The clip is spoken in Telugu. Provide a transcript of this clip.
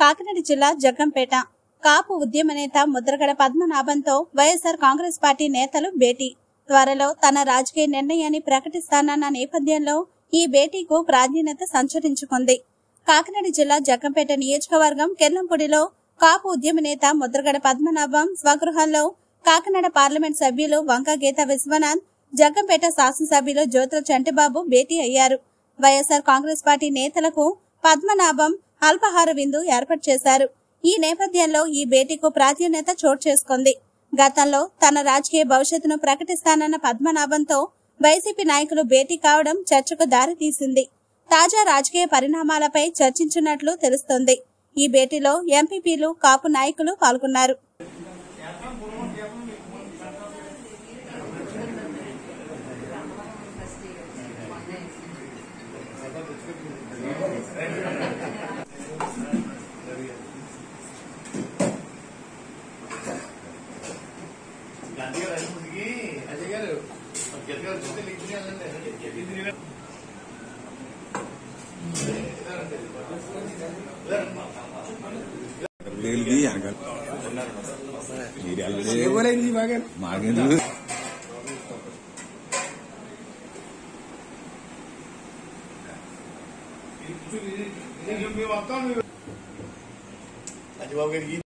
కాకినాడ జిల్లా జగ్గంపేట కాపు ఉద్యమ నేత ముద్రగడ పద్మనాభంతో వైఎస్ఆర్ కాంగ్రెస్ పార్టీ నేతలు భేటీ త్వరలో తన రాజకీయ నిర్ణయాన్ని ప్రకటిస్తానన్న నేపథ్యంలో ఈ భేటీకు ప్రాధాన్యత సంచరించుకుంది కాకినాడ జిల్లా జగ్గంపేట నియోజకవర్గం కెల్లంపూడిలో కాపు ఉద్యమ నేత ముద్రగడ పద్మనాభం స్వగృహంలో కాకినాడ పార్లమెంట్ సభ్యులు వంక గీత విశ్వనాథ్ జగ్గంపేట శాసనసభ్యులు జ్యోతుల చంటిబాబు భేటీ అయ్యారు వైఎస్ఆర్ కాంగ్రెస్ పార్టీ నేతలకు పద్మనాభం అల్పాహార విందు ఏర్పాటు చేశారు ఈ నేపథ్యంలో ఈ భేటీకు ప్రాధాన్యత చోటు చేసుకుంది గతంలో తన రాజకీయ భవిష్యత్తును ప్రకటిస్తానన్న పద్మనాభంతో వైసీపీ నాయకులు భేటీ కావడం చర్చకు దారితీసింది తాజా రాజకీయ పరిణామాలపై చర్చించినట్లు తెలుస్తోంది ఈ భేటీలో ఎంపీపీలు కాపు నాయకులు పాల్గొన్నారు గాంధీ గారు అయిన ముందుకి అజయ్ గారు గెట్ గారు చూస్తే లింక్ చేయాలండి గెట్ తిరిగి వెళ్ళి వెనకాల మీరు వెళ్ళండి. ఇవ్వలేదు బాగా మాకెందుకు మేము వస్తాం అజయ్ బాబు గారికి